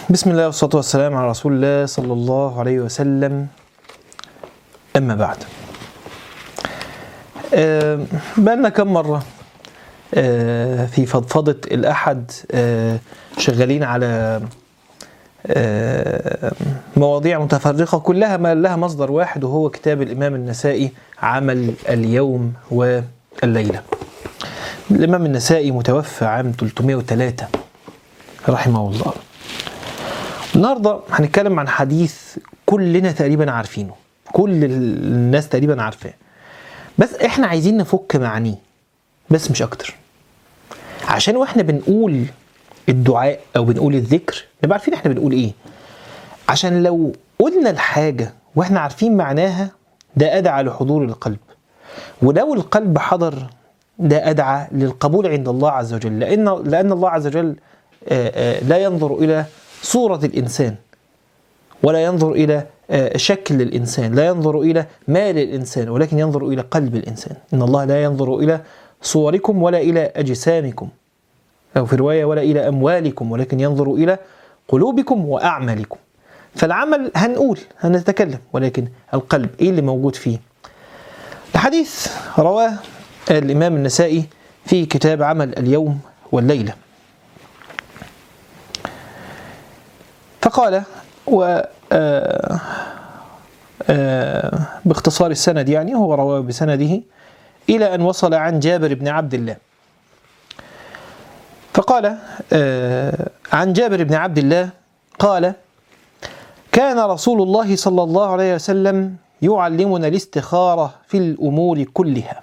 بسم الله والصلاة والسلام على رسول الله صلى الله عليه وسلم أما بعد آه، بقالنا كم مرة آه، في فضفضة الأحد آه، شغالين على آه، مواضيع متفرقة كلها ما لها مصدر واحد وهو كتاب الإمام النسائي عمل اليوم والليلة الإمام النسائي متوفى عام 303 رحمه الله النهارده هنتكلم عن حديث كلنا تقريبا عارفينه كل الناس تقريبا عارفاه بس احنا عايزين نفك معانيه بس مش اكتر عشان واحنا بنقول الدعاء او بنقول الذكر نبقى عارفين احنا بنقول ايه عشان لو قلنا الحاجه واحنا عارفين معناها ده ادعى لحضور القلب ولو القلب حضر ده ادعى للقبول عند الله عز وجل لان لان الله عز وجل آه، آه، لا ينظر الى صورة الإنسان ولا ينظر إلى آه، شكل الإنسان لا ينظر إلى مال الإنسان ولكن ينظر إلى قلب الإنسان إن الله لا ينظر إلى صوركم ولا إلى أجسامكم أو في رواية ولا إلى أموالكم ولكن ينظر إلى قلوبكم وأعمالكم فالعمل هنقول هنتكلم ولكن القلب إيه اللي موجود فيه الحديث رواه الإمام النسائي في كتاب عمل اليوم والليلة فقال و آه، آه، باختصار السند يعني هو رواه بسنده إلى أن وصل عن جابر بن عبد الله فقال آه، عن جابر بن عبد الله قال كان رسول الله صلى الله عليه وسلم يعلمنا الاستخارة في الأمور كلها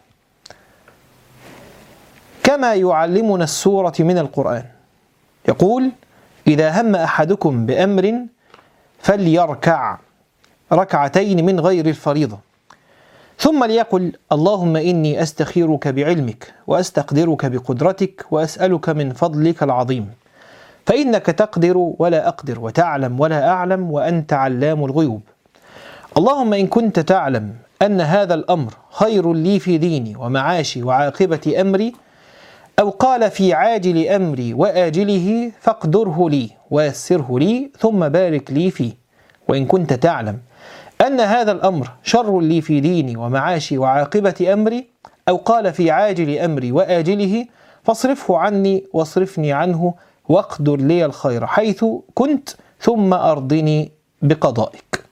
كما يعلمنا السورة من القرآن يقول إذا هم أحدكم بأمر فليركع ركعتين من غير الفريضة ثم ليقل اللهم إني أستخيرك بعلمك وأستقدرك بقدرتك وأسألك من فضلك العظيم فإنك تقدر ولا أقدر وتعلم ولا أعلم وأنت علام الغيوب اللهم إن كنت تعلم أن هذا الأمر خير لي في ديني ومعاشي وعاقبة أمري أو قال في عاجل أمري وآجله فاقدره لي ويسره لي ثم بارك لي فيه وإن كنت تعلم أن هذا الأمر شر لي في ديني ومعاشي وعاقبة أمري أو قال في عاجل أمري وآجله فاصرفه عني واصرفني عنه واقدر لي الخير حيث كنت ثم أرضني بقضائك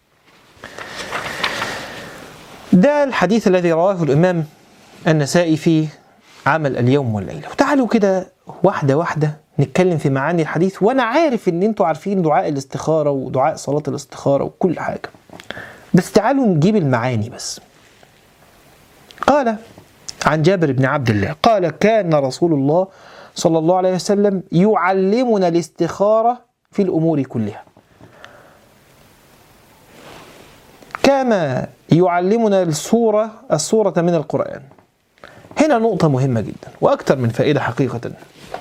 ده الحديث الذي رواه الإمام النسائي في عمل اليوم والليلة وتعالوا كده واحدة واحدة نتكلم في معاني الحديث وأنا عارف إن أنتوا عارفين دعاء الاستخارة ودعاء صلاة الاستخارة وكل حاجة بس تعالوا نجيب المعاني بس قال عن جابر بن عبد الله قال كان رسول الله صلى الله عليه وسلم يعلمنا الاستخارة في الأمور كلها كما يعلمنا السورة السورة من القرآن هنا نقطة مهمة جدا وأكثر من فائدة حقيقة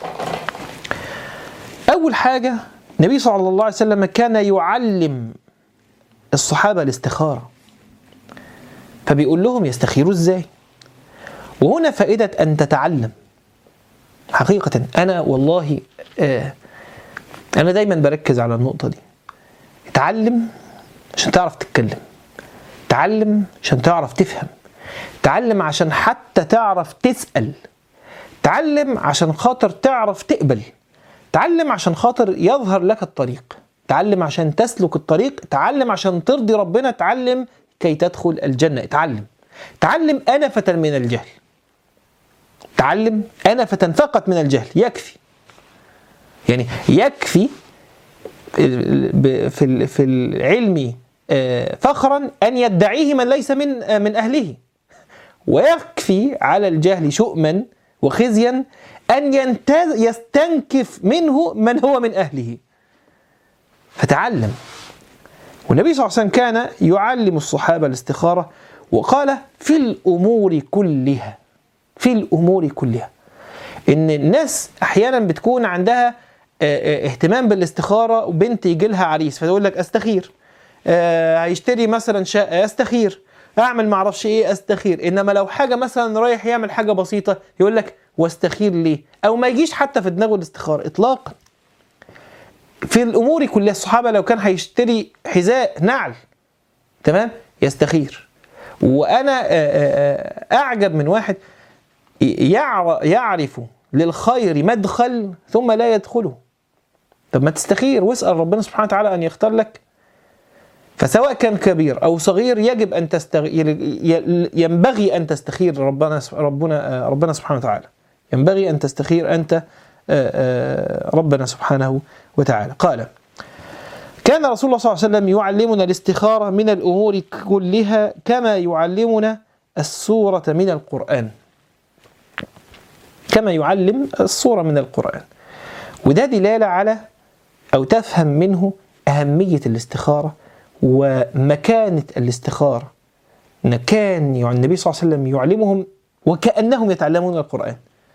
أول حاجة النبي صلى الله عليه وسلم كان يعلم الصحابة الاستخارة فبيقول لهم يستخيروا ازاي وهنا فائدة أن تتعلم حقيقة أنا والله آه أنا دايما بركز على النقطة دي اتعلم عشان تعرف تتكلم تعلم عشان تعرف تفهم تعلم عشان حتى تعرف تسأل تعلم عشان خاطر تعرف تقبل تعلم عشان خاطر يظهر لك الطريق تعلم عشان تسلك الطريق تعلم عشان ترضي ربنا تعلم كي تدخل الجنة اتعلم تعلم أنفة من الجهل تعلم أنفة فقط من الجهل يكفي يعني يكفي في في العلم فخرا أن يدعيه من ليس من من أهله ويكفي على الجهل شؤما وخزيا أن ينتز يستنكف منه من هو من أهله فتعلم والنبي صلى الله عليه وسلم كان يعلم الصحابة الاستخارة وقال في الأمور كلها في الأمور كلها إن الناس أحيانا بتكون عندها اهتمام بالاستخارة وبنت يجي لها عريس فتقول لك أستخير هيشتري مثلا شقة أستخير اعمل ما اعرفش ايه استخير انما لو حاجه مثلا رايح يعمل حاجه بسيطه يقول لك واستخير ليه او ما يجيش حتى في دماغه الاستخاره اطلاقا في الامور كلها الصحابه لو كان هيشتري حذاء نعل تمام يستخير وانا آه، آه، آه، اعجب من واحد يعر- يعرف للخير مدخل ثم لا يدخله طب ما تستخير واسال ربنا سبحانه وتعالى ان يختار لك فسواء كان كبير او صغير يجب ان تستغ... ي- ينبغي ان تستخير ربنا ربنا ربنا سبحانه وتعالى ينبغي ان تستخير انت آه، آه، ربنا سبحانه وتعالى قال كان رسول الله صلى الله عليه وسلم يعلمنا الاستخارة من الأمور كلها كما يعلمنا السورة من القرآن كما يعلم السورة من القرآن وده دلالة على أو تفهم منه أهمية الاستخارة ومكانة الاستخارة إن كان يعني النبي صلى الله عليه وسلم يعلمهم وكأنهم يتعلمون القرآن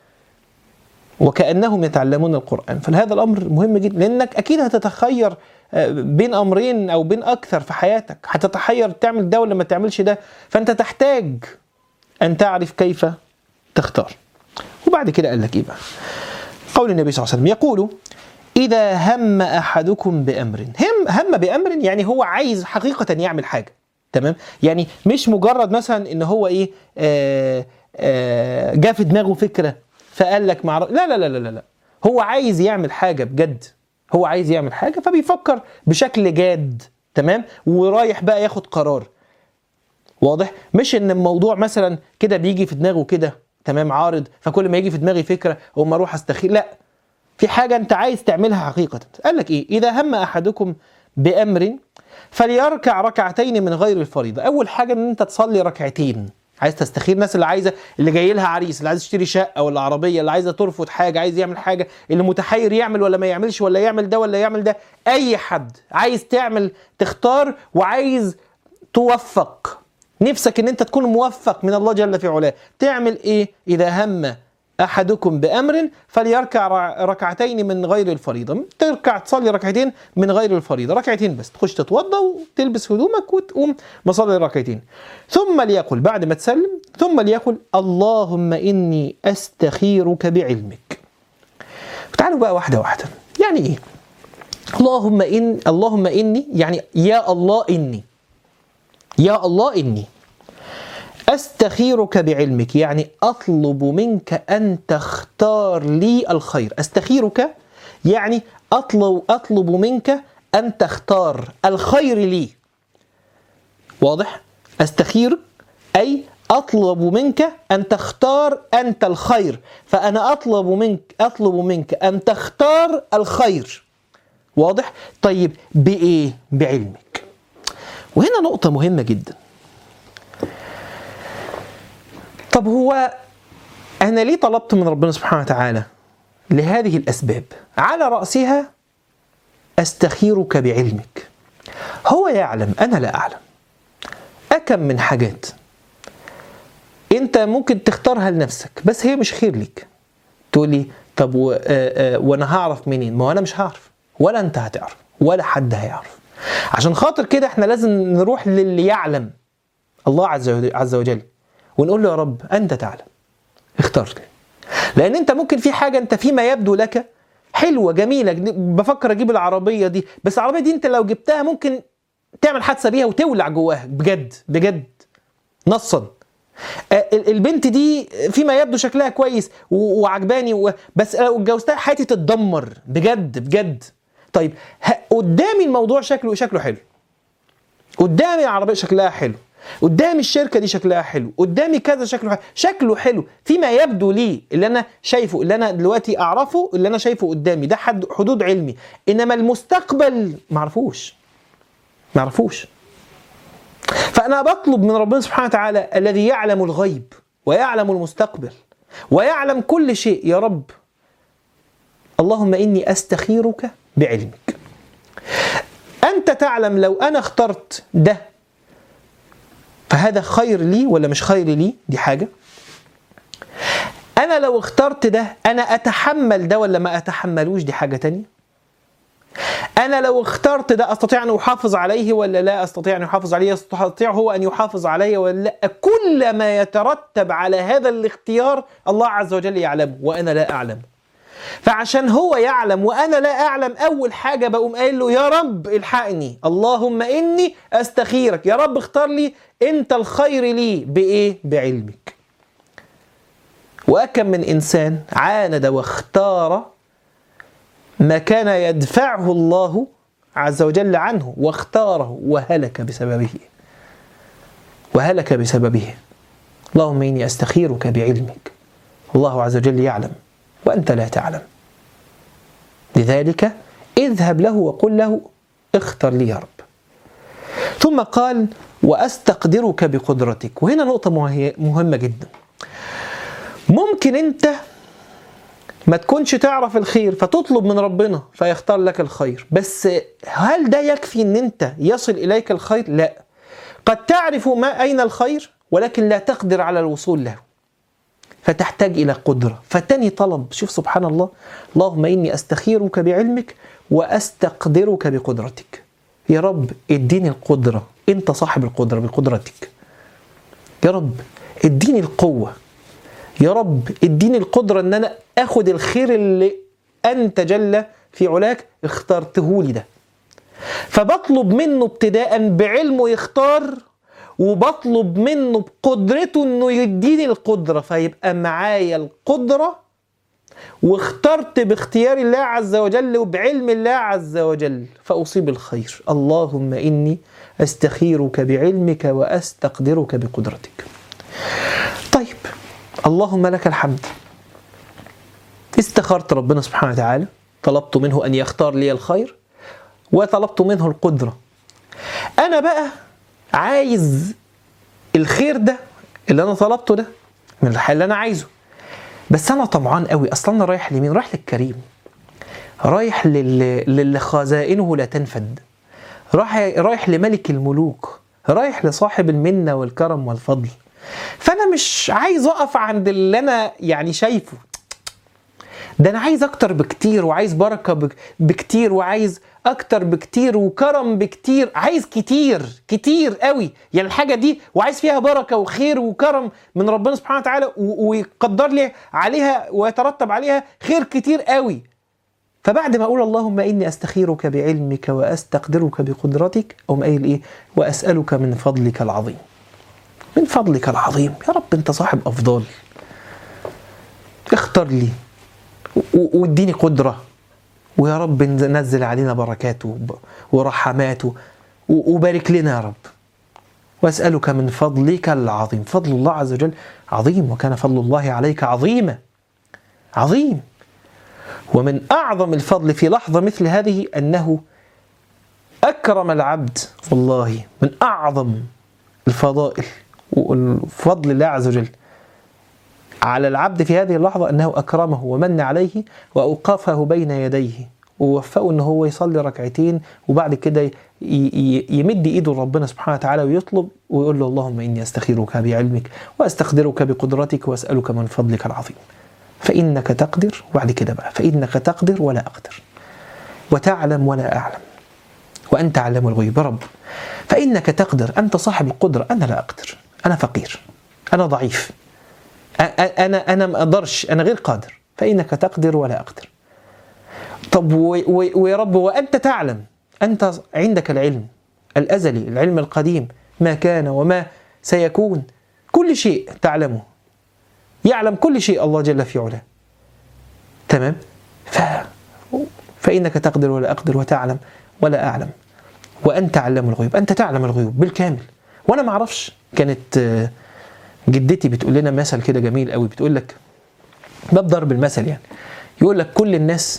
وكأنهم يتعلمون القرآن فهذا الأمر مهم جدا لأنك أكيد هتتخير آه، بين أمرين أو بين أكثر في حياتك هتتحير تعمل ده ولا ما تعملش ده فأنت تحتاج أن تعرف كيف تختار وبعد كده قال لك إيه بقى قول النبي صلى الله عليه وسلم يقول إذا هم أحدكم بأمر هم هم بأمر يعني هو عايز حقيقة يعمل حاجة تمام يعني مش مجرد مثلا ان هو ايه آه آه جاء في دماغه فكره فقال لك مع لا لا لا لا لا هو عايز يعمل حاجه بجد هو عايز يعمل حاجه فبيفكر بشكل جاد تمام ورايح بقى ياخد قرار واضح مش ان الموضوع مثلا كده بيجي في دماغه كده تمام عارض فكل ما يجي في دماغي فكره اقوم اروح استخير لا في حاجه انت عايز تعملها حقيقه قال لك ايه اذا هم احدكم بامر فليركع ركعتين من غير الفريضه اول حاجه ان انت تصلي ركعتين عايز تستخير الناس اللي عايزه اللي جاي لها عريس اللي عايز تشتري شقه ولا عربيه اللي عايزه ترفض حاجه عايز يعمل حاجه اللي متحير يعمل ولا ما يعملش ولا يعمل ده ولا يعمل ده اي حد عايز تعمل تختار وعايز توفق نفسك ان انت تكون موفق من الله جل في علاه تعمل ايه اذا هم احدكم بامر فليركع رع- ركعتين من غير الفريضه تركع تصلي ركعتين من غير الفريضه ركعتين بس تخش تتوضا وتلبس هدومك وتقوم مصلي ركعتين ثم ليقل بعد ما تسلم ثم ليقل اللهم اني استخيرك بعلمك تعالوا بقى واحده واحده يعني ايه اللهم ان اللهم اني يعني يا الله اني يا الله اني استخيرك بعلمك يعني اطلب منك ان تختار لي الخير استخيرك يعني اطلب اطلب منك ان تختار الخير لي واضح استخير اي اطلب منك ان تختار انت الخير فانا اطلب منك اطلب منك ان تختار الخير واضح طيب بايه بعلمك وهنا نقطه مهمه جدا طب هو أنا ليه طلبت من ربنا سبحانه وتعالى لهذه الأسباب على رأسها أستخيرك بعلمك هو يعلم أنا لا أعلم أكم من حاجات أنت ممكن تختارها لنفسك بس هي مش خير ليك تقول لي طب و... آه آه وأنا هعرف منين ما هو أنا مش هعرف ولا أنت هتعرف ولا حد هيعرف عشان خاطر كده احنا لازم نروح للي يعلم الله عز وجل, عز وجل ونقول له يا رب انت تعلم اختار لي لان انت ممكن في حاجه انت فيما يبدو لك حلوه جميله بفكر اجيب العربيه دي بس العربيه دي انت لو جبتها ممكن تعمل حادثه بيها وتولع جواها بجد بجد نصا آه، ال- البنت دي فيما يبدو شكلها كويس و- وعجباني و- بس لو اتجوزتها حياتي تتدمر بجد بجد طيب ه- قدامي الموضوع شكله شكله حلو قدامي العربيه شكلها حلو قدامي الشركه دي شكلها حلو قدامي كذا شكله حلو شكله حلو فيما يبدو لي اللي انا شايفه اللي انا دلوقتي اعرفه اللي انا شايفه قدامي ده حد حدود علمي انما المستقبل ما اعرفوش ما اعرفوش فانا بطلب من ربنا سبحانه وتعالى الذي يعلم الغيب ويعلم المستقبل ويعلم كل شيء يا رب اللهم اني استخيرك بعلمك انت تعلم لو انا اخترت ده فهذا خير لي ولا مش خير لي دي حاجه انا لو اخترت ده انا اتحمل ده ولا ما اتحملوش دي حاجه تانية انا لو اخترت ده استطيع ان احافظ عليه ولا لا استطيع ان احافظ عليه يستطيع هو ان يحافظ علي ولا لا كل ما يترتب على هذا الاختيار الله عز وجل يعلمه وانا لا اعلم فعشان هو يعلم وانا لا اعلم اول حاجه بقوم قايل له يا رب الحقني اللهم اني استخيرك يا رب اختار لي انت الخير لي بايه بعلمك وكم من انسان عاند واختار ما كان يدفعه الله عز وجل عنه واختاره وهلك بسببه وهلك بسببه اللهم اني استخيرك بعلمك الله عز وجل يعلم وانت لا تعلم لذلك اذهب له وقل له اختر لي يا رب ثم قال واستقدرك بقدرتك وهنا نقطه مهمه جدا ممكن انت ما تكونش تعرف الخير فتطلب من ربنا فيختار لك الخير بس هل ده يكفي ان انت يصل اليك الخير لا قد تعرف ما اين الخير ولكن لا تقدر على الوصول له فتحتاج الى قدره فتاني طلب شوف سبحان الله اللهم اني استخيرك بعلمك واستقدرك بقدرتك يا رب اديني القدره انت صاحب القدره بقدرتك يا رب اديني القوه يا رب اديني القدره ان انا اخد الخير اللي انت جل في علاك اخترته لي ده فبطلب منه ابتداء بعلمه يختار وبطلب منه بقدرته انه يديني القدره فيبقى معايا القدره واخترت باختيار الله عز وجل وبعلم الله عز وجل فاصيب الخير اللهم اني استخيرك بعلمك واستقدرك بقدرتك طيب اللهم لك الحمد استخرت ربنا سبحانه وتعالى طلبت منه ان يختار لي الخير وطلبت منه القدره انا بقى عايز الخير ده اللي انا طلبته ده من الحل اللي انا عايزه بس انا طمعان قوي اصلا انا رايح لمين رايح للكريم رايح للي, للي خزائنه لا تنفد رايح رايح لملك الملوك رايح لصاحب المنه والكرم والفضل فانا مش عايز اقف عند اللي انا يعني شايفه ده انا عايز اكتر بكتير وعايز بركه بكتير وعايز اكتر بكتير وكرم بكتير عايز كتير كتير قوي يعني الحاجه دي وعايز فيها بركه وخير وكرم من ربنا سبحانه وتعالى ويقدر لي عليها ويترتب عليها خير كتير قوي فبعد ما اقول اللهم اني استخيرك بعلمك واستقدرك بقدرتك اقوم قايل ايه واسالك من فضلك العظيم من فضلك العظيم يا رب انت صاحب افضال اختر لي واديني قدره ويا رب نزل علينا بركاته ورحماته وبارك لنا يا رب واسالك من فضلك العظيم فضل الله عز وجل عظيم وكان فضل الله عليك عظيما عظيم ومن اعظم الفضل في لحظه مثل هذه انه اكرم العبد والله من اعظم الفضائل وفضل الله عز وجل على العبد في هذه اللحظة أنه أكرمه ومن عليه وأوقفه بين يديه ووفقه أنه هو يصلي ركعتين وبعد كده يمد إيده لربنا سبحانه وتعالى ويطلب ويقول له اللهم إني أستخيرك بعلمك وأستقدرك بقدرتك وأسألك من فضلك العظيم فإنك تقدر وبعد كده بقى فإنك تقدر ولا أقدر وتعلم ولا أعلم وأنت علام الغيب رب فإنك تقدر أنت صاحب القدرة أنا لا أقدر أنا فقير أنا ضعيف انا انا ما اقدرش انا غير قادر فانك تقدر ولا اقدر طب ويا رب وانت تعلم انت عندك العلم الازلي العلم القديم ما كان وما سيكون كل شيء تعلمه يعلم كل شيء الله جل في علاه تمام ف فانك تقدر ولا اقدر وتعلم ولا اعلم وانت علام الغيوب انت تعلم الغيوب بالكامل وانا ما اعرفش كانت جدتي بتقول لنا مثل كده جميل قوي بتقول لك ده بضرب المثل يعني يقول لك كل الناس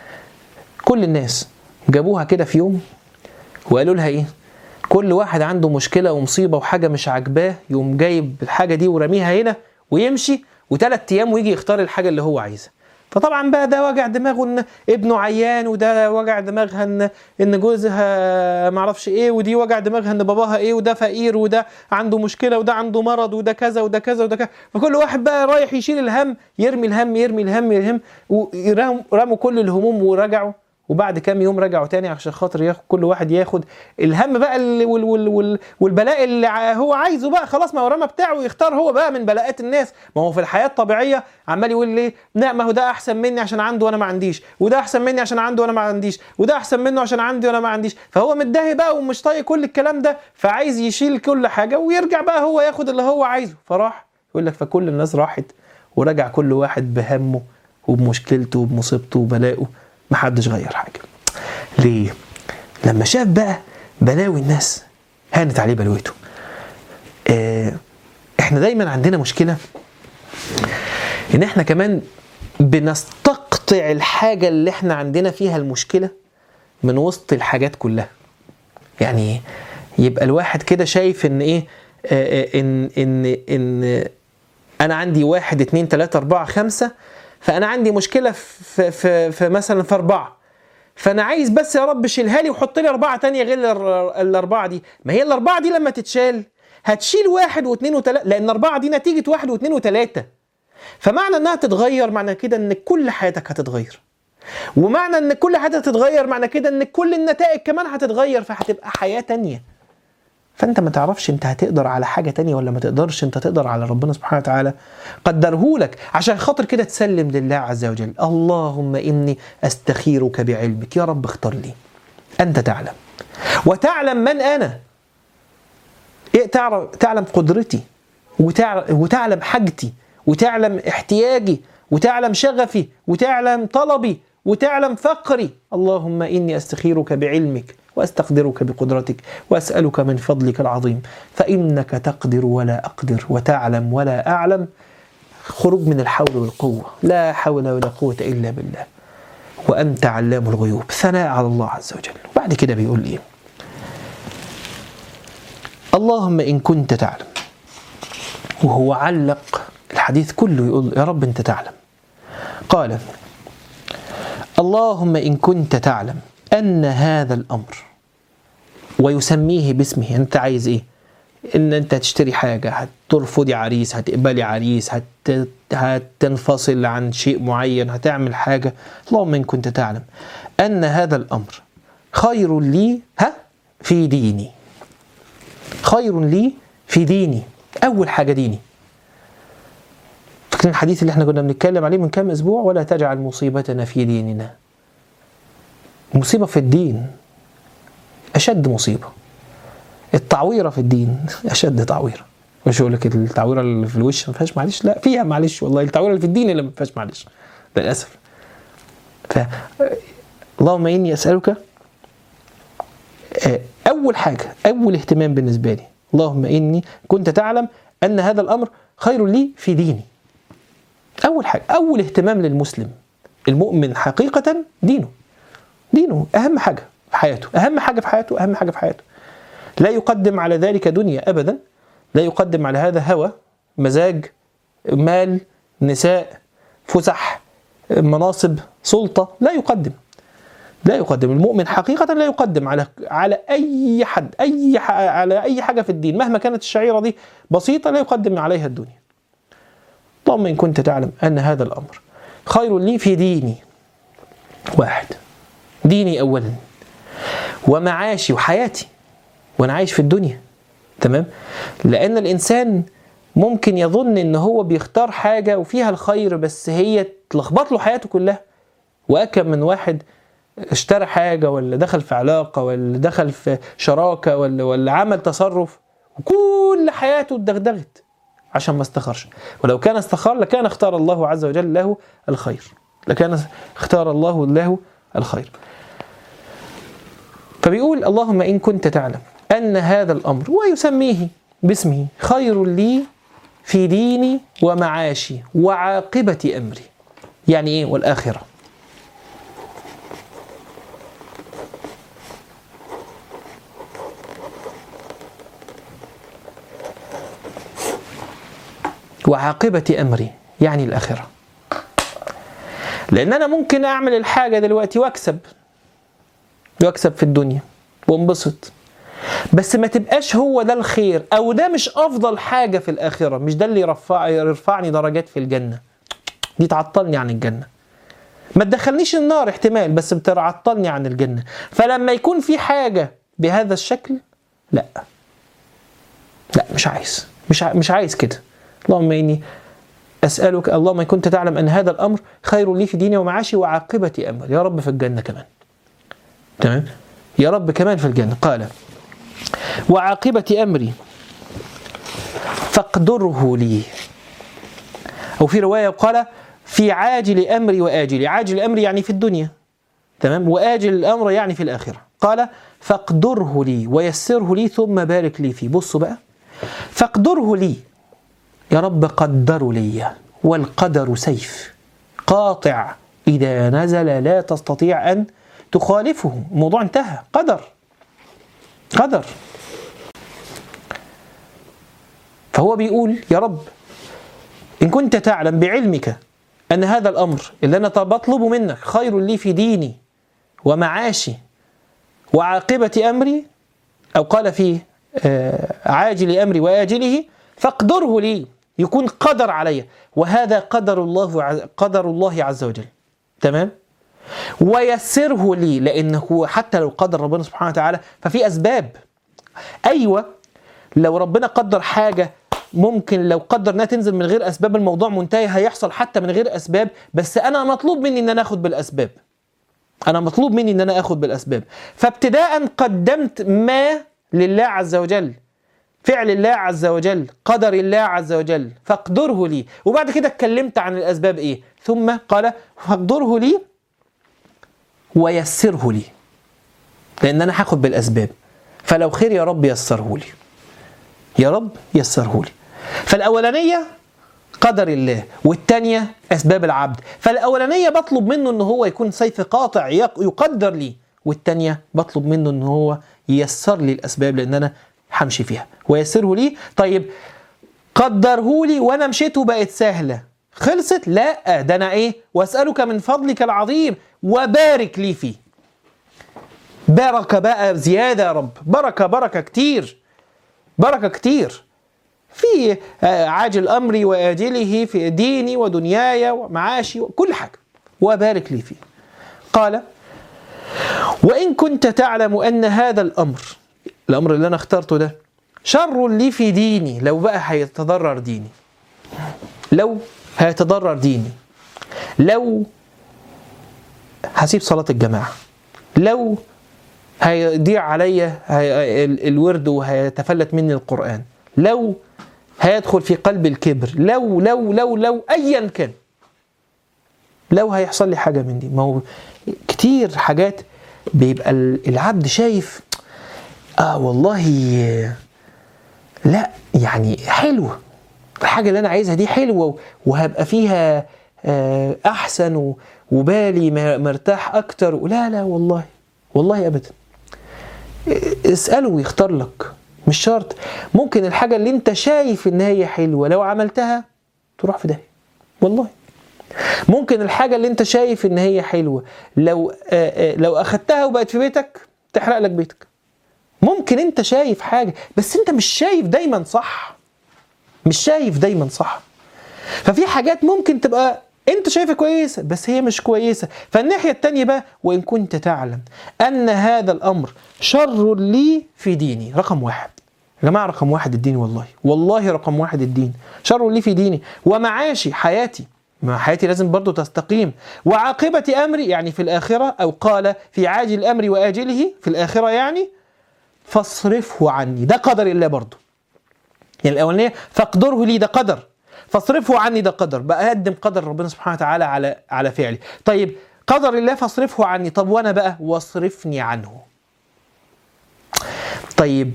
كل الناس جابوها كده في يوم وقالوا لها ايه كل واحد عنده مشكله ومصيبه وحاجه مش عاجباه يقوم جايب الحاجه دي ورميها هنا ويمشي وثلاث ايام ويجي يختار الحاجه اللي هو عايزها فطبعا بقى ده وجع دماغه ان ابنه عيان وده وجع دماغها ان ان جوزها معرفش ايه ودي وجع دماغها ان باباها ايه وده فقير وده عنده مشكله وده عنده مرض وده كذا وده كذا وده كذا فكل واحد بقى رايح يشيل الهم يرمي الهم يرمي الهم يرمي الهم ورموا كل الهموم ورجعوا وبعد كام يوم رجعوا تاني عشان خاطر ياخد كل واحد ياخد الهم بقى ال- وال وال وال والبلاء اللي ع- هو عايزه بقى خلاص ما هو رمى بتاعه يختار هو بقى من بلاءات الناس ما هو في الحياه الطبيعيه عمال يقول ليه لا ما هو ده احسن مني عشان عنده وانا ما عنديش وده احسن مني عشان عنده وانا ما عنديش وده احسن منه عشان عندي وانا ما عنديش فهو متدهي بقى ومش طايق كل الكلام ده فعايز يشيل كل حاجه ويرجع بقى هو ياخد اللي هو عايزه فراح يقول لك فكل الناس راحت ورجع كل واحد بهمه وبمشكلته وبمصيبته وبلائه محدش غير حاجه ليه لما شاف بقى بلاوي الناس هانت عليه بلوته آه احنا دايما عندنا مشكله ان احنا كمان بنستقطع الحاجه اللي احنا عندنا فيها المشكله من وسط الحاجات كلها يعني إيه؟ يبقى الواحد كده شايف ان ايه آه آه، ان ان ان انا عندي واحد اتنين تلاته اربعه خمسه فانا عندي مشكله في في, في مثلا في اربعه فانا عايز بس يا رب شيلها لي وحط لي اربعه تانية غير الأر- الاربعه دي ما هي الاربعه دي لما تتشال هتشيل واحد واثنين وثلاثه لان اربعه دي نتيجه واحد واثنين وثلاثه فمعنى انها تتغير معنى كده ان كل حياتك هتتغير ومعنى ان كل حاجه هتتغير معنى كده ان كل النتائج كمان هتتغير فهتبقى حياه تانية فانت ما تعرفش انت هتقدر على حاجه تانية ولا ما تقدرش انت تقدر على ربنا سبحانه وتعالى قدرهولك عشان خاطر كده تسلم لله عز وجل اللهم اني استخيرك بعلمك يا رب اختار لي انت تعلم وتعلم من انا إيه تعرف تعلم قدرتي وتعلم, وتعلم حاجتي وتعلم احتياجي وتعلم شغفي وتعلم طلبي وتعلم فقري اللهم اني استخيرك بعلمك واستقدرك بقدرتك واسالك من فضلك العظيم فانك تقدر ولا اقدر وتعلم ولا اعلم خروج من الحول والقوه لا حول ولا قوه الا بالله وانت علام الغيوب ثناء على الله عز وجل بعد كده بيقول ايه اللهم ان كنت تعلم وهو علق الحديث كله يقول يا رب انت تعلم قال اللهم ان كنت تعلم ان هذا الامر ويسميه باسمه انت عايز ايه ان انت تشتري حاجه هترفضي عريس هتقبلي عريس هت... هتنفصل عن شيء معين هتعمل حاجه اللهم ان كنت تعلم ان هذا الامر خير لي ها في ديني خير لي في ديني اول حاجه ديني فاكرين الحديث اللي احنا كنا بنتكلم عليه من كام اسبوع ولا تجعل مصيبتنا في ديننا مصيبه في الدين اشد مصيبه التعويره في الدين اشد تعويره مش يقول لك التعويره اللي في الوش ما فيهاش معلش لا فيها معلش والله التعويره اللي في الدين اللي ما فيهاش معلش للاسف ف اللهم اني اسالك آه، اول حاجه اول اهتمام بالنسبه لي اللهم اني كنت تعلم ان هذا الامر خير لي في ديني اول حاجه اول اهتمام للمسلم المؤمن حقيقه دينه دينه اهم حاجه في حياته اهم حاجه في حياته اهم حاجه في حياته لا يقدم على ذلك دنيا ابدا لا يقدم على هذا هوى مزاج مال نساء فسح مناصب سلطه لا يقدم لا يقدم المؤمن حقيقة لا يقدم على على أي حد أي ح- على أي حاجة في الدين مهما كانت الشعيرة دي بسيطة لا يقدم عليها الدنيا. اللهم إن كنت تعلم أن هذا الأمر خير لي في ديني واحد ديني أولا ومعاشي وحياتي وأنا عايش في الدنيا تمام لأن الإنسان ممكن يظن إن هو بيختار حاجة وفيها الخير بس هي تلخبط له حياته كلها وأكم من واحد اشترى حاجه ولا دخل في علاقه ولا دخل في شراكه ولا ولا عمل تصرف وكل حياته اتدغدغت عشان ما استخرش ولو كان استخار لكان اختار الله عز وجل له الخير لكان اختار الله له الخير فبيقول اللهم ان كنت تعلم ان هذا الامر ويسميه باسمه خير لي في ديني ومعاشي وعاقبه امري يعني ايه والاخره وعاقبة أمري يعني الآخرة لأن أنا ممكن أعمل الحاجة دلوقتي وأكسب وأكسب في الدنيا وانبسط بس ما تبقاش هو ده الخير أو ده مش أفضل حاجة في الآخرة مش ده اللي يرفع يرفعني درجات في الجنة دي تعطلني عن الجنة ما تدخلنيش النار احتمال بس بتعطلني عن الجنة فلما يكون في حاجة بهذا الشكل لا لا مش عايز مش ع... مش عايز كده اللهم اني اسالك اللهم ان كنت تعلم ان هذا الامر خير لي في ديني ومعاشي وعاقبه امر يا رب في الجنه كمان تمام يا رب كمان في الجنه قال وعاقبه امري فاقدره لي او في روايه قال في عاجل امري واجلي عاجل امري يعني في الدنيا تمام واجل الامر يعني في الاخره قال فاقدره لي ويسره لي ثم بارك لي فيه بصوا بقى فاقدره لي يا رب قدروا لي والقدر سيف قاطع إذا نزل لا تستطيع أن تخالفه الموضوع انتهى قدر قدر فهو بيقول يا رب إن كنت تعلم بعلمك أن هذا الأمر اللي أنا بطلبه منك خير لي في ديني ومعاشي وعاقبة أمري أو قال في عاجل أمري وآجله فاقدره لي يكون قدر علي وهذا قدر الله قدر الله عز وجل تمام ويسره لي لانه حتى لو قدر ربنا سبحانه وتعالى ففي اسباب ايوه لو ربنا قدر حاجه ممكن لو قدر انها تنزل من غير اسباب الموضوع منتهي هيحصل حتى من غير اسباب بس انا مطلوب مني ان انا اخد بالاسباب انا مطلوب مني ان انا اخد بالاسباب فابتداء قدمت ما لله عز وجل فعل الله عز وجل قدر الله عز وجل فاقدره لي وبعد كده اتكلمت عن الاسباب ايه ثم قال فاقدره لي ويسره لي لان انا هاخد بالاسباب فلو خير يا رب يسره لي يا رب يسره لي فالاولانيه قدر الله والثانيه اسباب العبد فالاولانيه بطلب منه ان هو يكون سيف قاطع يقدر لي والثانيه بطلب منه ان هو ييسر لي الاسباب لان انا همشي فيها ويسره لي طيب قدره لي وانا مشيت وبقت سهله خلصت لا ده انا ايه واسالك من فضلك العظيم وبارك لي فيه بركه بقى زياده يا رب بركه بركه كتير بركه كتير في عاجل امري واجله في ديني ودنياي ومعاشي وكل حاجه وبارك لي فيه قال وان كنت تعلم ان هذا الامر الامر اللي انا اخترته ده شر لي في ديني لو بقى هيتضرر ديني لو هيتضرر ديني لو هسيب صلاة الجماعة لو هيضيع عليا الورد وهيتفلت مني القرآن لو هيدخل في قلب الكبر لو لو لو لو أيا كان لو هيحصل لي حاجة من دي ما هو كتير حاجات بيبقى العبد شايف اه والله لا يعني حلوه الحاجه اللي انا عايزها دي حلوه وهبقى فيها احسن وبالي مرتاح اكتر لا لا والله والله ابدا اساله ويختار لك مش شرط ممكن الحاجه اللي انت شايف ان هي حلوه لو عملتها تروح في داهيه والله ممكن الحاجه اللي انت شايف ان هي حلوه لو لو اخدتها وبقت في بيتك تحرق لك بيتك ممكن انت شايف حاجه بس انت مش شايف دايما صح مش شايف دايما صح ففي حاجات ممكن تبقى انت شايفها كويسه بس هي مش كويسه فالناحيه التانية بقى وان كنت تعلم ان هذا الامر شر لي في ديني رقم واحد يا جماعه رقم واحد الدين والله والله رقم واحد الدين شر لي في ديني ومعاشي حياتي ما حياتي لازم برضو تستقيم وعاقبة أمري يعني في الآخرة أو قال في عاجل الأمر وآجله في الآخرة يعني فاصرفه عني ده قدر الله برضو يعني الأولانية فاقدره لي ده قدر فاصرفه عني ده قدر بقى أقدم قدر ربنا سبحانه وتعالى على على فعلي طيب قدر الله فاصرفه عني طب وأنا بقى واصرفني عنه طيب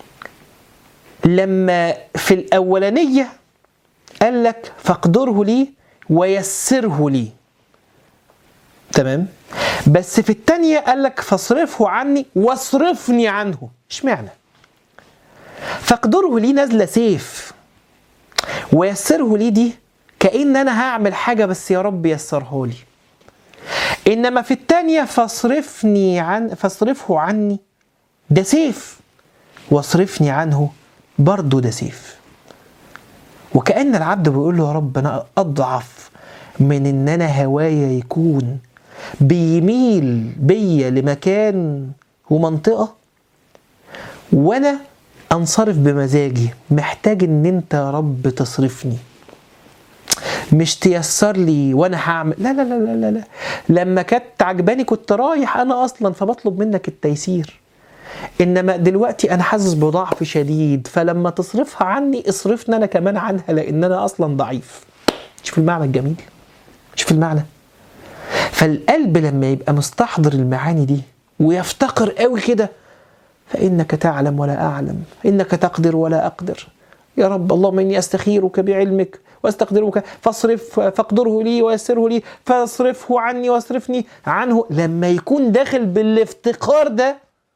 لما في الأولانية قال لك فاقدره لي ويسره لي تمام بس في الثانية قال لك فاصرفه عني واصرفني عنه اشمعنى فاقدره لي نازلة سيف ويسره لي دي كأن أنا هعمل حاجة بس يا رب يسره لي إنما في الثانية فاصرفني عن فاصرفه عني ده سيف واصرفني عنه برضه ده سيف وكأن العبد بيقول له يا رب أنا أضعف من ان انا هوايا يكون بيميل بيا لمكان ومنطقه وانا انصرف بمزاجي محتاج ان انت يا رب تصرفني مش تيسر لي وانا هعمل لا لا لا لا لا, لا. لما كانت عجباني كنت رايح انا اصلا فبطلب منك التيسير انما دلوقتي انا حاسس بضعف شديد فلما تصرفها عني اصرفني انا كمان عنها لان انا اصلا ضعيف شوف المعنى الجميل شوف المعنى فالقلب لما يبقى مستحضر المعاني دي ويفتقر قوي كده فإنك تعلم ولا أعلم إنك تقدر ولا أقدر يا رب اللهم إني أستخيرك بعلمك واستقدرك فاصرف فاقدره لي ويسره لي فاصرفه عني واصرفني عنه لما يكون داخل بالافتقار ده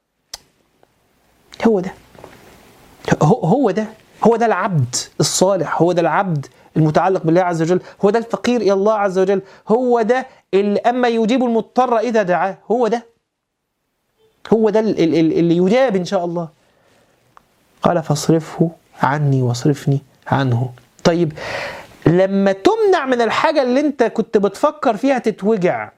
هو ده هو هو ده هو ده العبد الصالح هو ده العبد المتعلق بالله عز وجل هو ده الفقير الى الله عز وجل هو ده اللي اما يجيب المضطر اذا دعاه هو ده هو ده اللي يجاب ان شاء الله قال فاصرفه عني واصرفني عنه طيب لما تمنع من الحاجه اللي انت كنت بتفكر فيها تتوجع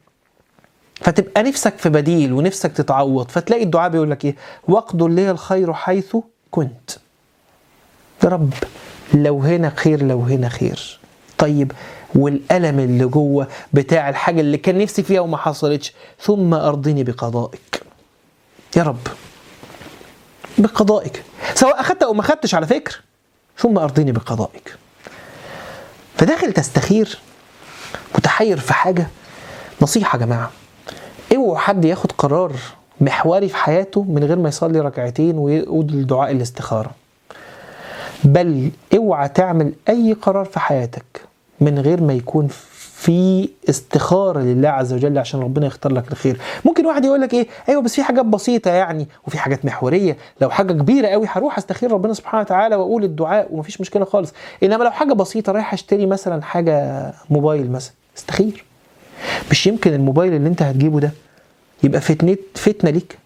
فتبقى نفسك في بديل ونفسك تتعوض فتلاقي الدعاء بيقول لك ايه واقدر لي الخير حيث كنت يا رب لو هنا خير لو هنا خير طيب والألم اللي جوه بتاع الحاجة اللي كان نفسي فيها وما حصلتش ثم أرضني بقضائك يا رب بقضائك سواء أخدت أو ما أخدتش على فكرة ثم أرضني بقضائك فداخل تستخير متحير في حاجة نصيحة يا جماعة اوعوا حد ياخد قرار محوري في حياته من غير ما يصلي ركعتين ويقول الدعاء الاستخارة بل اوعى تعمل اي قرار في حياتك من غير ما يكون في استخاره لله عز وجل عشان ربنا يختار لك الخير ممكن واحد يقول لك ايه ايوه بس في حاجات بسيطه يعني وفي حاجات محوريه لو حاجه كبيره قوي هروح استخير ربنا سبحانه وتعالى واقول الدعاء ومفيش مشكله خالص انما لو حاجه بسيطه رايح اشتري مثلا حاجه موبايل مثلا استخير مش يمكن الموبايل اللي انت هتجيبه ده يبقى فتنه فتنه ليك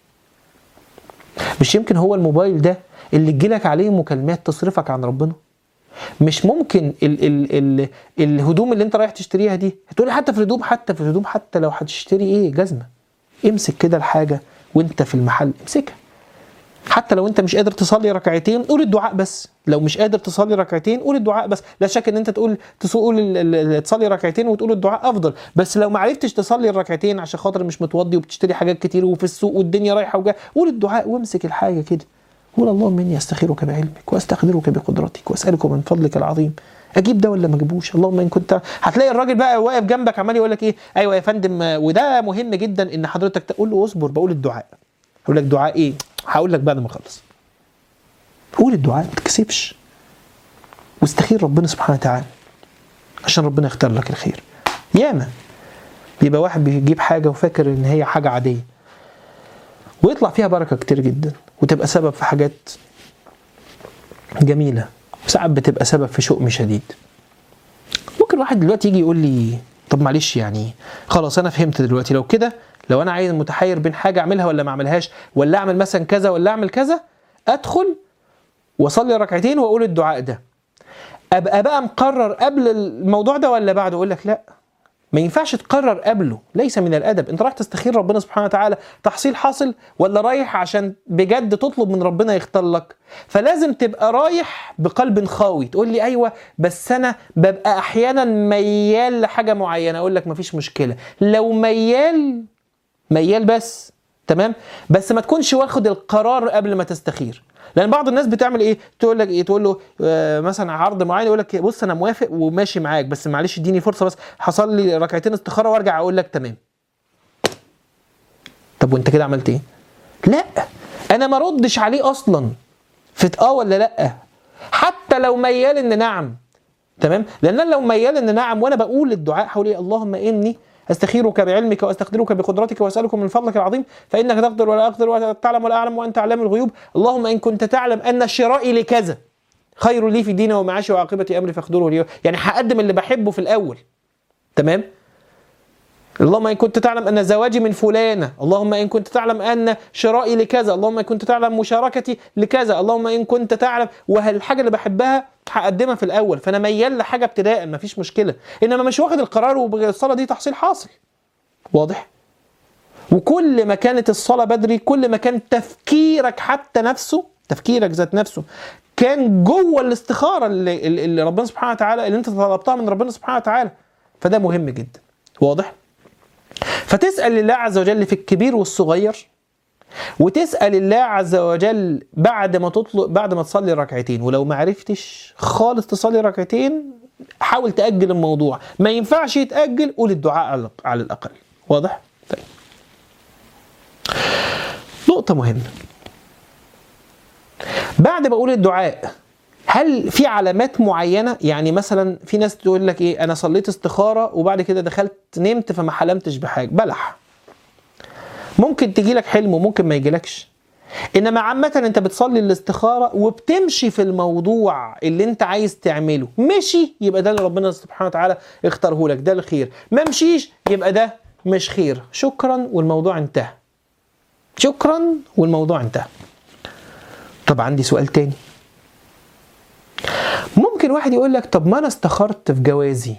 مش يمكن هو الموبايل ده اللي تجيلك عليه مكالمات تصرفك عن ربنا مش ممكن ال ال ال الهدوم اللي انت رايح تشتريها دي هتقولي حتى في الهدوم حتى في الهدوم حتى لو هتشتري ايه جزمه امسك كده الحاجه وانت في المحل امسكها حتى لو انت مش قادر تصلي ركعتين قول الدعاء بس لو مش قادر تصلي ركعتين قول الدعاء بس لا شك ان انت تقول تقول تصلي ركعتين وتقول الدعاء افضل بس لو ما عرفتش تصلي الركعتين عشان خاطر مش متوضي وبتشتري حاجات كتير وفي السوق والدنيا رايحه وجايه قول الدعاء وامسك الحاجه كده قول اللهم اني استخيرك بعلمك واستقدرك بقدرتك واسالك من فضلك العظيم اجيب ده ولا ما اجيبوش اللهم ان كنت هتلاقي الراجل بقى واقف جنبك عمال يقول لك ايه ايوه يا فندم وده مهم جدا ان حضرتك تقول له اصبر بقول الدعاء اقول لك دعاء ايه هقول لك بعد ما اخلص قول الدعاء ما تكسبش واستخير ربنا سبحانه وتعالى عشان ربنا يختار لك الخير ياما بيبقى واحد بيجيب حاجه وفاكر ان هي حاجه عاديه ويطلع فيها بركه كتير جدا وتبقى سبب في حاجات جميله وساعات بتبقى سبب في شؤم شديد ممكن واحد دلوقتي يجي يقول لي طب معلش يعني خلاص انا فهمت دلوقتي لو كده لو انا عايز متحير بين حاجه اعملها ولا ما اعملهاش ولا اعمل مثلا كذا ولا اعمل كذا ادخل واصلي ركعتين واقول الدعاء ده ابقى بقى مقرر قبل الموضوع ده ولا بعده اقول لك لا ما ينفعش تقرر قبله ليس من الادب انت رايح تستخير ربنا سبحانه وتعالى تحصيل حاصل ولا رايح عشان بجد تطلب من ربنا يختار لك فلازم تبقى رايح بقلب خاوي تقول لي ايوه بس انا ببقى احيانا ميال لحاجه معينه اقول لك مفيش مشكله لو ميال ميال بس تمام بس ما تكونش واخد القرار قبل ما تستخير لان بعض الناس بتعمل ايه تقول لك ايه تقول له آه مثلا عرض معين يقول لك بص انا موافق وماشي معاك بس معلش اديني فرصه بس حصل لي ركعتين استخاره وارجع اقول لك تمام طب وانت كده عملت ايه لا انا ما ردش عليه اصلا في اه ولا لا حتى لو ميال ان نعم تمام لان انا لو ميال ان نعم وانا بقول الدعاء حولي اللهم اني استخيرك بعلمك واستقدرك بقدرتك واسالك من فضلك العظيم فانك تقدر ولا اقدر ولا تعلم ولا اعلم وانت علام الغيوب اللهم ان كنت تعلم ان شرائي لكذا خير لي في ديني ومعاشي وعاقبه امري فاقدره لي يعني هقدم اللي بحبه في الاول تمام اللهم ان كنت تعلم ان زواجي من فلانه اللهم ان كنت تعلم ان شرائي لكذا اللهم ان كنت تعلم مشاركتي لكذا اللهم ان كنت تعلم وهل الحاجه اللي بحبها هقدمها في الاول فانا ميال لحاجه ابتداء مفيش مشكله انما مش واخد القرار والصلاه دي تحصيل حاصل واضح وكل ما كانت الصلاه بدري كل ما كان تفكيرك حتى نفسه تفكيرك ذات نفسه كان جوه الاستخاره اللي, اللي ربنا سبحانه وتعالى اللي انت طلبتها من ربنا سبحانه وتعالى فده مهم جدا واضح فتسال الله عز وجل في الكبير والصغير وتسال الله عز وجل بعد ما تطلق بعد ما تصلي ركعتين ولو ما عرفتش خالص تصلي ركعتين حاول تاجل الموضوع ما ينفعش يتاجل قول الدعاء على- على الاقل واضح طيب نقطه مهمه بعد ما اقول الدعاء هل في علامات معينه يعني مثلا في ناس تقول لك ايه انا صليت استخاره وبعد كده دخلت نمت فما حلمتش بحاجه بلح ممكن تجي لك حلم وممكن ما يجيلكش انما عامه انت بتصلي الاستخاره وبتمشي في الموضوع اللي انت عايز تعمله مشي يبقى ده اللي ربنا سبحانه وتعالى اختاره لك ده الخير ما مشيش يبقى ده مش خير شكرا والموضوع انتهى شكرا والموضوع انتهى طب عندي سؤال تاني ممكن واحد يقول لك طب ما انا استخرت في جوازي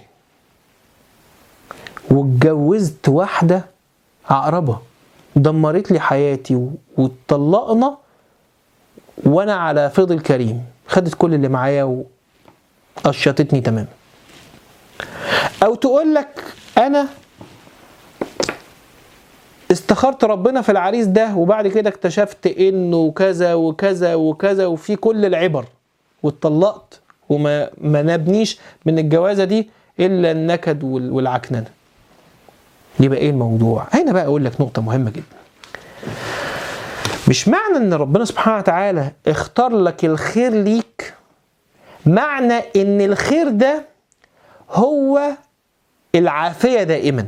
واتجوزت واحده عقربه دمرت لي حياتي و- واتطلقنا وانا على فضل كريم خدت كل اللي معايا وقشطتني تمام او تقول لك انا استخرت ربنا في العريس ده وبعد كده اكتشفت انه كذا وكذا وكذا وفي كل العبر واتطلقت وما ما نبنيش من الجوازه دي الا النكد وال- والعكننه يبقى ايه الموضوع هنا بقى اقول لك نقطه مهمه جدا مش معنى ان ربنا سبحانه وتعالى اختار لك الخير ليك معنى ان الخير ده هو العافيه دائما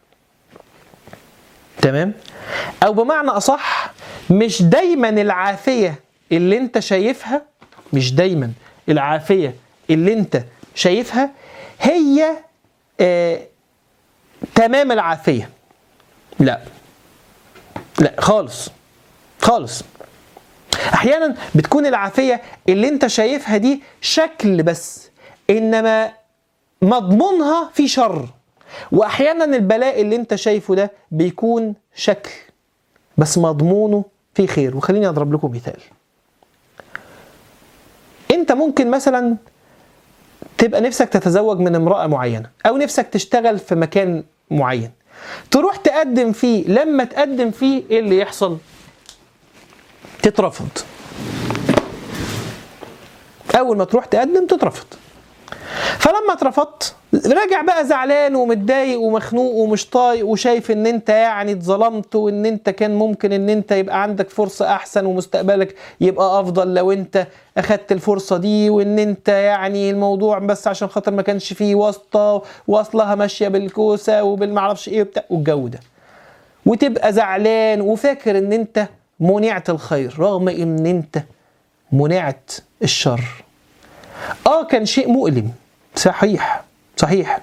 تمام او بمعنى اصح مش دايما العافيه اللي انت شايفها مش دايما العافيه اللي انت شايفها هي آه تمام العافيه لا لا خالص خالص احيانا بتكون العافيه اللي انت شايفها دي شكل بس انما مضمونها في شر واحيانا البلاء اللي انت شايفه ده بيكون شكل بس مضمونه في خير وخليني اضرب لكم مثال انت ممكن مثلا تبقى نفسك تتزوج من امرأة معينة او نفسك تشتغل في مكان معين تروح تقدم فيه لما تقدم فيه ايه اللي يحصل تترفض اول ما تروح تقدم تترفض فلما اترفضت راجع بقى زعلان ومتضايق ومخنوق ومش طايق وشايف ان انت يعني اتظلمت وان انت كان ممكن ان انت يبقى عندك فرصة احسن ومستقبلك يبقى افضل لو انت اخدت الفرصة دي وان انت يعني الموضوع بس عشان خاطر ما كانش فيه واسطة واصلها ماشية بالكوسة وبالمعرفش ايه وبتاع والجو ده وتبقى زعلان وفاكر ان انت منعت الخير رغم ان انت منعت الشر اه كان شيء مؤلم صحيح صحيح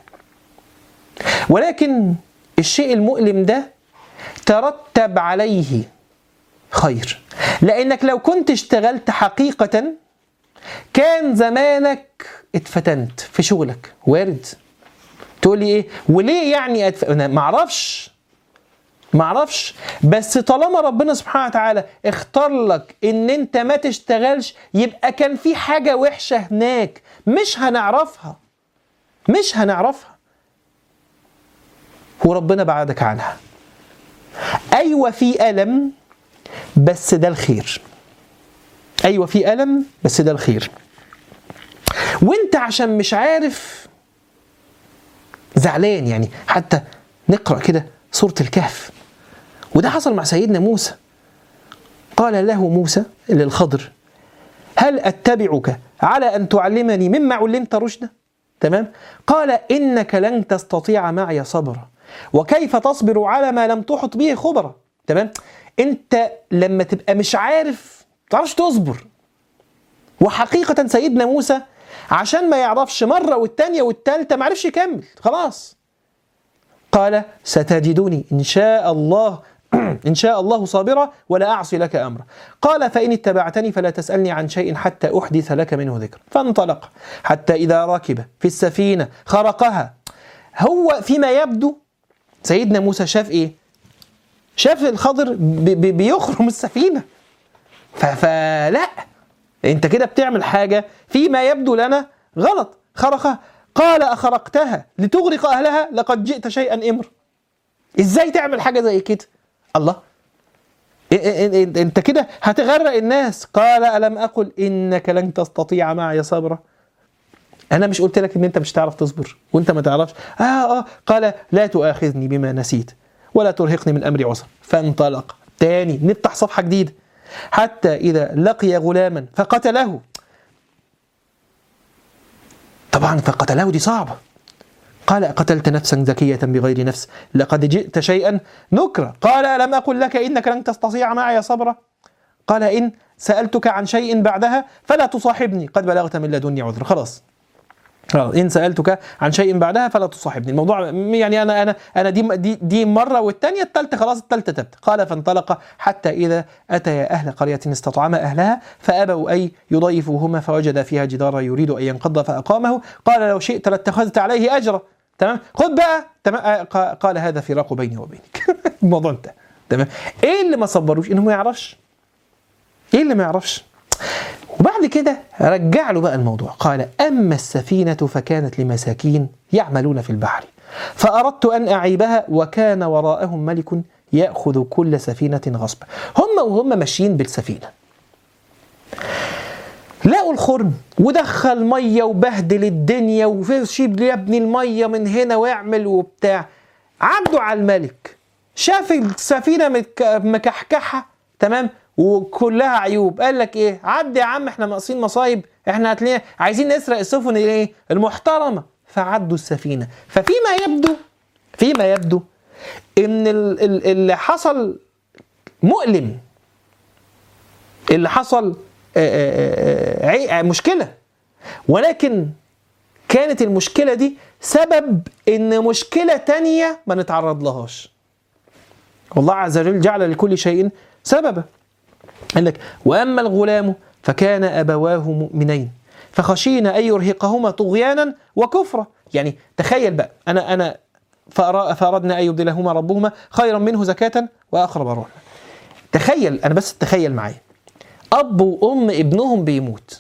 ولكن الشيء المؤلم ده ترتب عليه خير لانك لو كنت اشتغلت حقيقة كان زمانك اتفتنت في شغلك وارد تقول لي ايه وليه يعني أتف... انا معرفش معرفش بس طالما ربنا سبحانه وتعالى اختار لك ان انت ما تشتغلش يبقى كان في حاجة وحشة هناك مش هنعرفها مش هنعرفها وربنا بعدك عنها ايوه في الم بس ده الخير ايوه في الم بس ده الخير وانت عشان مش عارف زعلان يعني حتى نقرا كده سوره الكهف وده حصل مع سيدنا موسى قال له موسى للخضر هل اتبعك على ان تعلمني مما علمت رشدا تمام قال انك لن تستطيع معي صبرا وكيف تصبر على ما لم تحط به خبرا تمام انت لما تبقى مش عارف تعرفش تصبر وحقيقة سيدنا موسى عشان ما يعرفش مرة والتانية والتالتة ما عرفش يكمل خلاص قال ستجدني إن شاء الله إن شاء الله صابرا ولا أعصي لك أمرا قال فإن اتبعتني فلا تسألني عن شيء حتى أحدث لك منه ذكر فانطلق حتى إذا ركب في السفينة خرقها هو فيما يبدو سيدنا موسى شاف إيه شاف الخضر بي- بي- بيخرم السفينة ف- فلا انت كده بتعمل حاجة فيما يبدو لنا غلط خرقها قال أخرقتها لتغرق أهلها لقد جئت شيئا إمر ازاي تعمل حاجة زي كده الله إ- إ- إ- انت كده هتغرق الناس قال ألم أقل إنك لن تستطيع معي صبرا أنا مش قلت لك إن أنت مش تعرف تصبر وأنت ما تعرفش آه آه قال لا تؤاخذني بما نسيت ولا ترهقني من أمري عسر فانطلق تاني نفتح صفحة جديدة حتى إذا لقي غلاما فقتله طبعا فقتله دي صعبة قال قتلت نفسا زكية بغير نفس لقد جئت شيئا نكرا قال ألم أقل لك إنك لن تستطيع معي صبرا قال إن سألتك عن شيء بعدها فلا تصاحبني قد بلغت من لدني عذر خلاص خلاص ان سالتك عن شيء بعدها فلا تصاحبني الموضوع يعني انا انا انا دي دي, دي مره والثانيه الثالثه خلاص الثالثه تبت قال فانطلق حتى اذا اتيا اهل قريه استطعما اهلها فابوا ان يضيفوهما فوجد فيها جدارا يريد ان ينقض فاقامه قال لو شئت لاتخذت عليه اجرا تمام خد بقى تمام آه، قا- قال هذا فراق بيني وبينك الموضوع انتهى تمام ايه اللي ما صبروش انه ما يعرفش ايه اللي ما يعرفش وبعد كده رجع له بقى الموضوع قال أما السفينة فكانت لمساكين يعملون في البحر فأردت أن أعيبها وكان وراءهم ملك يأخذ كل سفينة غصبا هم وهم ماشيين بالسفينة لقوا الخرم ودخل ميه وبهدل الدنيا وشيب يا ابني الميه من هنا واعمل وبتاع عدوا على الملك شاف السفينه مك- مكحكحه تمام وكلها عيوب قال لك ايه عدي يا عم احنا ناقصين مصايب احنا هتلاقينا عايزين نسرق السفن الايه المحترمه فعدوا السفينه ففيما يبدو فيما يبدو ان ال- ال- اللي حصل مؤلم اللي حصل آه، آه، آه، عي- آه، مشكله ولكن كانت المشكله دي سبب ان مشكله تانية ما نتعرض لهاش والله عز وجل جعل لكل شيء سببا قال لك واما الغلام فكان ابواه مؤمنين فخشينا ان يرهقهما طغيانا وكفرا يعني تخيل بقى انا انا فأرا- فاردنا ان يبدلهما ربهما خيرا منه زكاه واقرب رحمه تخيل انا بس تخيل معايا اب وام ابنهم بيموت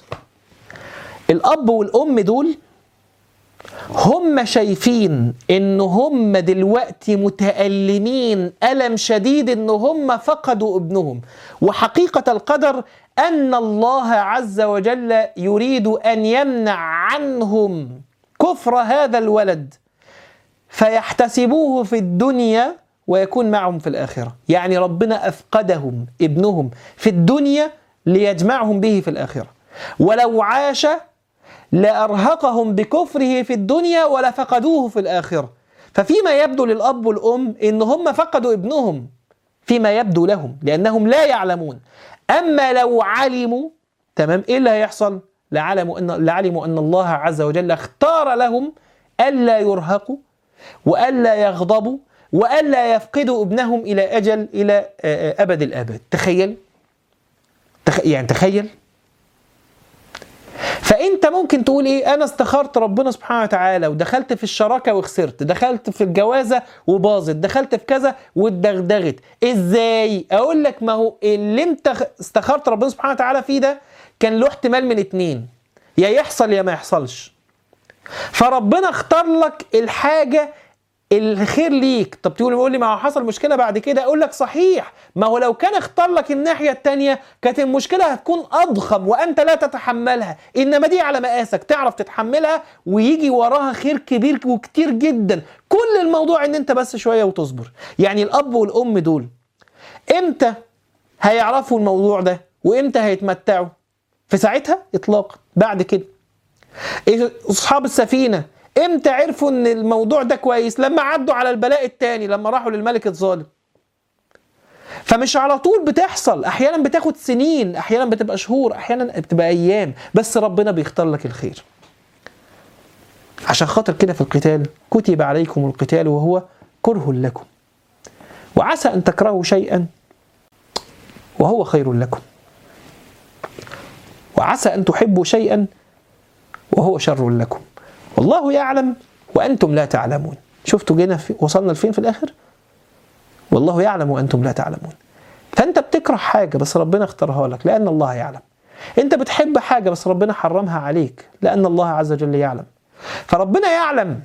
الاب والام دول هم شايفين ان هم دلوقتي متألمين ألم شديد ان هم فقدوا ابنهم وحقيقة القدر ان الله عز وجل يريد ان يمنع عنهم كفر هذا الولد فيحتسبوه في الدنيا ويكون معهم في الآخرة يعني ربنا أفقدهم ابنهم في الدنيا ليجمعهم به في الآخرة ولو عاش لأرهقهم بكفره في الدنيا ولفقدوه في الآخرة ففيما يبدو للأب والأم إن هم فقدوا ابنهم فيما يبدو لهم لأنهم لا يعلمون أما لو علموا تمام إيه اللي هيحصل لعلموا أن لعلموا أن الله عز وجل اختار لهم ألا يرهقوا وألا يغضبوا وألا يفقدوا ابنهم إلى أجل إلى آه، آه، أبد الآباد تخيل تخ... يعني تخيل فانت ممكن تقول ايه انا استخرت ربنا سبحانه وتعالى ودخلت في الشراكه وخسرت دخلت في الجوازه وباظت دخلت في كذا واتدغدغت ازاي اقول لك ما هو اللي انت خ- استخرت ربنا سبحانه وتعالى فيه ده كان له احتمال من اتنين يا يحصل يا ما يحصلش فربنا اختار لك الحاجه الخير ليك طب تقول يقول لي ما هو حصل مشكله بعد كده اقول لك صحيح ما هو لو كان اختار لك الناحيه التانية كانت المشكله هتكون اضخم وانت لا تتحملها انما دي على مقاسك تعرف تتحملها ويجي وراها خير كبير وكتير جدا كل الموضوع ان انت بس شويه وتصبر يعني الاب والام دول امتى هيعرفوا الموضوع ده وامتى هيتمتعوا في ساعتها اطلاقا بعد كده إيه اصحاب السفينه امتى عرفوا ان الموضوع ده كويس لما عدوا على البلاء التاني لما راحوا للملك الظالم فمش على طول بتحصل احيانا بتاخد سنين احيانا بتبقى شهور احيانا بتبقى ايام بس ربنا بيختار لك الخير عشان خاطر كده في القتال كتب عليكم القتال وهو كره لكم وعسى أن تكرهوا شيئا وهو خير لكم وعسى أن تحبوا شيئا وهو شر لكم والله يعلم وأنتم لا تعلمون شفتوا جينا في وصلنا لفين في الآخر والله يعلم وأنتم لا تعلمون فأنت بتكره حاجة بس ربنا اختارها لك لأن الله يعلم أنت بتحب حاجة بس ربنا حرمها عليك لأن الله عز وجل يعلم فربنا يعلم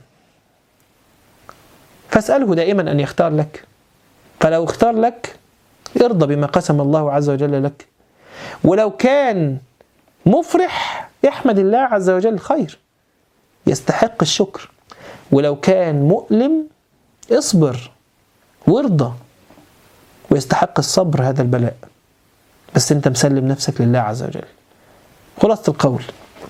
فاسأله دائما أن يختار لك فلو اختار لك ارضى بما قسم الله عز وجل لك ولو كان مفرح يحمد الله عز وجل خير يستحق الشكر ولو كان مؤلم اصبر وارضى ويستحق الصبر هذا البلاء بس انت مسلم نفسك لله عز وجل خلاصة القول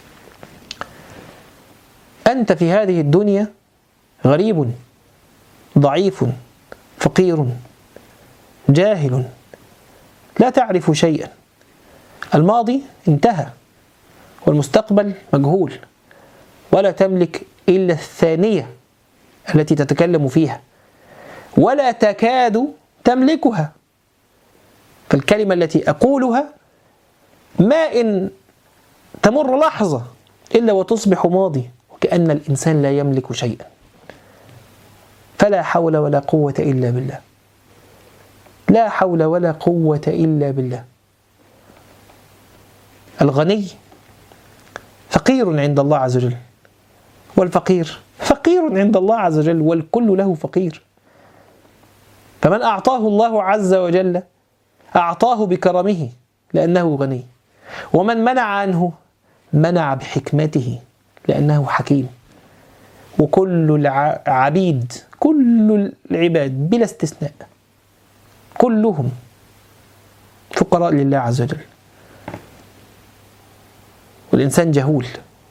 أنت في هذه الدنيا غريب ضعيف فقير جاهل لا تعرف شيئا الماضي انتهى والمستقبل مجهول ولا تملك إلا الثانية التي تتكلم فيها ولا تكاد تملكها فالكلمة التي أقولها ما إن تمر لحظة إلا وتصبح ماضي وكأن الإنسان لا يملك شيئا فلا حول ولا قوة إلا بالله لا حول ولا قوة إلا بالله الغني فقير عند الله عز وجل والفقير فقير عند الله عز وجل والكل له فقير فمن أعطاه الله عز وجل أعطاه بكرمه لأنه غني ومن منع عنه منع بحكمته لأنه حكيم وكل العبيد كل العباد بلا استثناء كلهم فقراء لله عز وجل والإنسان جهول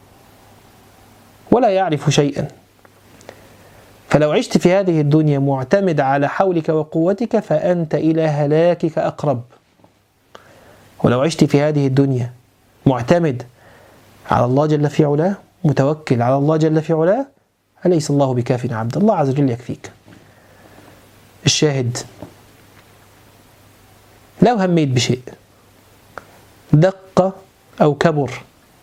ولا يعرف شيئا فلو عشت في هذه الدنيا معتمد على حولك وقوتك فأنت إلى هلاكك أقرب ولو عشت في هذه الدنيا معتمد على الله جل في علاه متوكل على الله جل في علاه أليس الله بكاف عبد الله عز وجل يكفيك الشاهد لو هميت بشيء دق أو كبر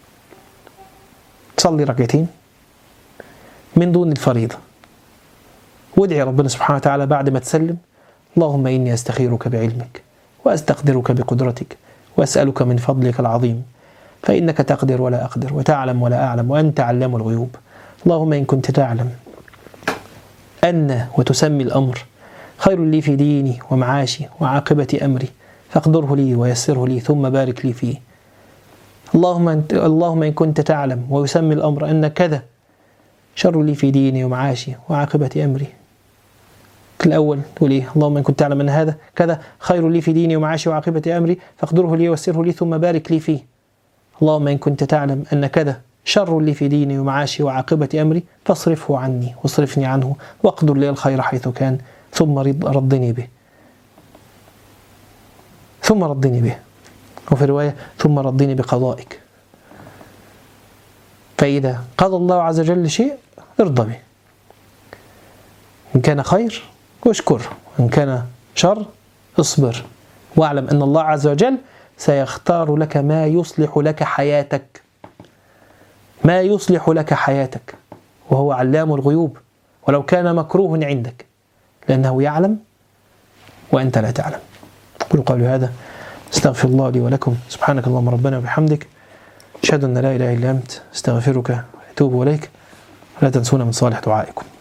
صلي ركعتين من دون الفريضة وادعي ربنا سبحانه وتعالى بعد ما تسلم اللهم إني أستخيرك بعلمك وأستقدرك بقدرتك وأسألك من فضلك العظيم فإنك تقدر ولا أقدر وتعلم ولا أعلم وأنت علام الغيوب اللهم إن كنت تعلم أن وتسمي الأمر خير لي في ديني ومعاشي وعاقبة أمري فاقدره لي ويسره لي ثم بارك لي فيه اللهم انت اللهم ان كنت تعلم ويسمي الامر ان كذا شر لي في ديني ومعاشي وعاقبه امري الأول تقول إيه اللهم إن كنت تعلم أن هذا كذا خير لي في ديني ومعاشي وعاقبة أمري فاقدره لي ويسره لي ثم بارك لي فيه اللهم إن كنت تعلم أن كذا شر لي في ديني ومعاشي وعاقبة أمري فاصرفه عني واصرفني عنه واقدر لي الخير حيث كان ثم ردني به ثم ردني به وفي رواية ثم ردني بقضائك فإذا قضى الله عز وجل شيء ارضى به إن كان خير اشكر إن كان شر اصبر واعلم أن الله عز وجل سيختار لك ما يصلح لك حياتك ما يصلح لك حياتك وهو علام الغيوب ولو كان مكروه عندك لأنه يعلم وأنت لا تعلم أقول قولي هذا استغفر الله لي ولكم سبحانك اللهم ربنا وبحمدك أشهد أن لا إله إلا أنت استغفرك وأتوب إليك لا تنسونا من صالح دعائكم